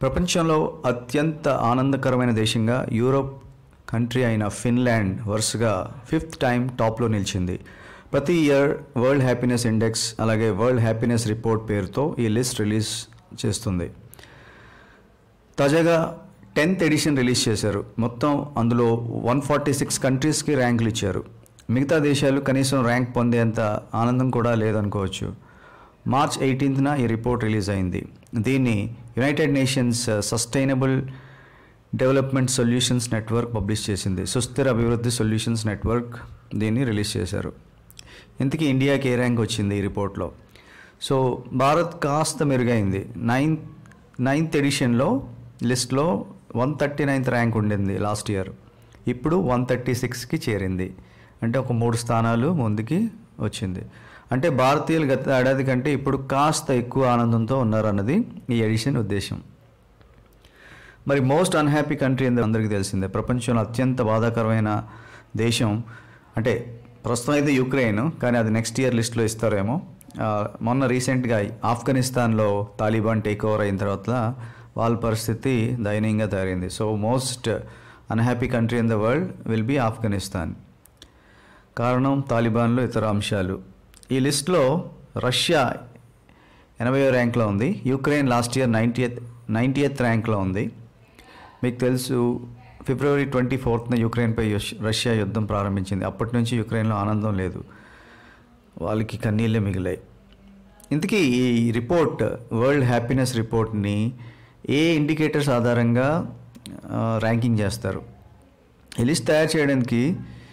ప్రపంచంలో అత్యంత ఆనందకరమైన దేశంగా యూరోప్ కంట్రీ అయిన ఫిన్లాండ్ వరుసగా ఫిఫ్త్ టైం టాప్లో నిలిచింది ప్రతి ఇయర్ వరల్డ్ హ్యాపీనెస్ ఇండెక్స్ అలాగే వరల్డ్ హ్యాపీనెస్ రిపోర్ట్ పేరుతో ఈ లిస్ట్ రిలీజ్ చేస్తుంది తాజాగా టెన్త్ ఎడిషన్ రిలీజ్ చేశారు మొత్తం అందులో వన్ ఫార్టీ సిక్స్ కంట్రీస్కి ర్యాంకులు ఇచ్చారు మిగతా దేశాలు కనీసం ర్యాంక్ పొందేంత ఆనందం కూడా లేదనుకోవచ్చు మార్చ్ ఎయిటీన్త్న ఈ రిపోర్ట్ రిలీజ్ అయింది దీన్ని United Nations sustainable development solutions network publish చేసింది సుస్థిర అభివృద్ధి సొల్యూషన్స్ నెట్వర్క్ దీన్ని రిలీజ్ చేశారు ఇంతకీ ఇండియాకి ఏ ర్యాంక్ వచ్చింది ఈ రిపోర్ట్లో సో భారత్ కాస్త మెరుగైంది నైన్త్ నైన్త్ ఎడిషన్లో లిస్ట్లో వన్ థర్టీ నైన్త్ ర్యాంక్ ఉండింది లాస్ట్ ఇయర్ ఇప్పుడు వన్ థర్టీ సిక్స్కి చేరింది అంటే ఒక మూడు స్థానాలు ముందుకి వచ్చింది అంటే భారతీయులు గత ఏడాది కంటే ఇప్పుడు కాస్త ఎక్కువ ఆనందంతో ఉన్నారన్నది ఈ ఎడిషన్ ఉద్దేశం మరి మోస్ట్ అన్హ్యాపీ కంట్రీ అని అందరికీ తెలిసిందే ప్రపంచంలో అత్యంత బాధాకరమైన దేశం అంటే ప్రస్తుతం అయితే యుక్రెయిన్ కానీ అది నెక్స్ట్ ఇయర్ లిస్ట్లో ఇస్తారేమో ఆ, మొన్న రీసెంట్గా ఆఫ్ఘనిస్తాన్లో తాలిబాన్ టేక్ ఓవర్ అయిన తర్వాత వాళ్ళ పరిస్థితి దయనీయంగా తయారైంది so most unhappy country in the world will be Afghanistan కారణం తాలిబాన్లు ఇతర అంశాలు ఈ లిస్ట్లో రష్యా ఎనభైవ ర్యాంక్లో ఉంది Ukraine last year ninety ninety eighth ర్యాంక్లో ఉంది మీకు తెలుసు ఫిబ్రవరి ట్వంటీ ఫోర్త్న యుక్రెయిన్పై యుష్- రష్యా యుద్ధం ప్రారంభించింది అప్పటి నుంచి యుక్రెయిన్లో ఆనందం లేదు వాళ్ళకి కన్నీళ్ళే మిగిలాయి ఇంతకీ ఈ రిపోర్ట్ వరల్డ్ హ్యాపీనెస్ రిపోర్ట్ని ఏ ఇండికేటర్స్ ఆధారంగా ఆ, ర్యాంకింగ్ చేస్తారు ఈ లిస్ట్ తయారు చేయడానికి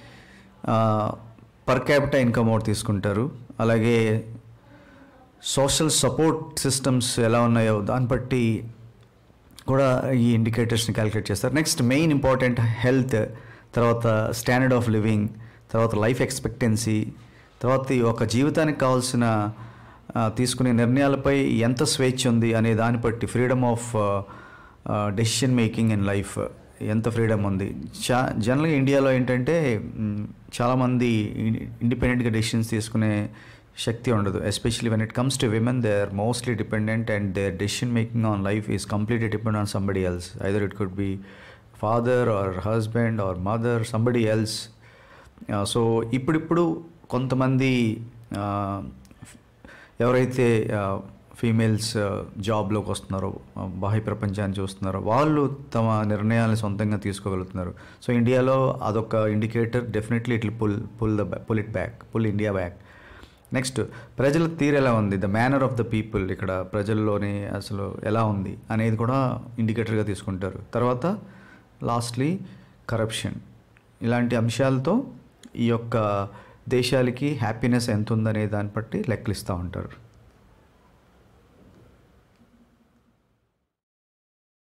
పర్ క్యాపిటల్ ఇన్కమ్ ఒకటి తీసుకుంటారు అలాగే సోషల్ సపోర్ట్ సిస్టమ్స్ ఎలా ఉన్నాయో దాన్ని బట్టి కూడా ఈ ఇండికేటర్స్ని క్యాలిక్యులేట్ చేస్తారు నెక్స్ట్ మెయిన్ ఇంపార్టెంట్ హెల్త్ తర్వాత స్టాండర్డ్ ఆఫ్ లివింగ్ తర్వాత లైఫ్ ఎక్స్పెక్టెన్సీ తర్వాత ఈ ఒక జీవితానికి కావాల్సిన ఆ, తీసుకునే నిర్ణయాలపై ఎంత స్వేచ్ఛ ఉంది అనే దాన్ని బట్టి freedom of decision making in life ఎంత ఫ్రీడమ్ ఉంది చా జనరల్గా ఇండియాలో ఏంటంటే మ్, చాలామంది ఇండిపెండెంట్గా డెసిషన్స్ తీసుకునే శక్తి ఉండదు especially when it comes to women they are mostly dependent and their decision making on life is completely depend on somebody else either it could be father or husband or mother somebody else so ఇప్పుడిప్పుడు కొంతమంది ఆ, ఎవరైతే females జాబ్లోకి వస్తున్నారో ఆ, బాహ్య ప్రపంచాన్ని చూస్తున్నారో వాళ్ళు తమ నిర్ణయాలను సొంతంగా తీసుకోగలుగుతున్నారు సో ఇండియాలో అదొక indicator definitely it pull pull the pull it back pull India back next ప్రజల తీరు ఎలా ఉంది the manner of the people ఇక్కడ ప్రజల్లోని అసలు ఎలా ఉంది అనేది కూడా ఇండికేటర్గా తీసుకుంటారు తర్వాత లాస్ట్లీ కరప్షన్ ఇలాంటి అంశాలతో ఈ యొక్క దేశాలకి హ్యాపీనెస్ ఎంత ఉందనే దాన్ని బట్టి లెక్కలిస్తూ ఉంటారు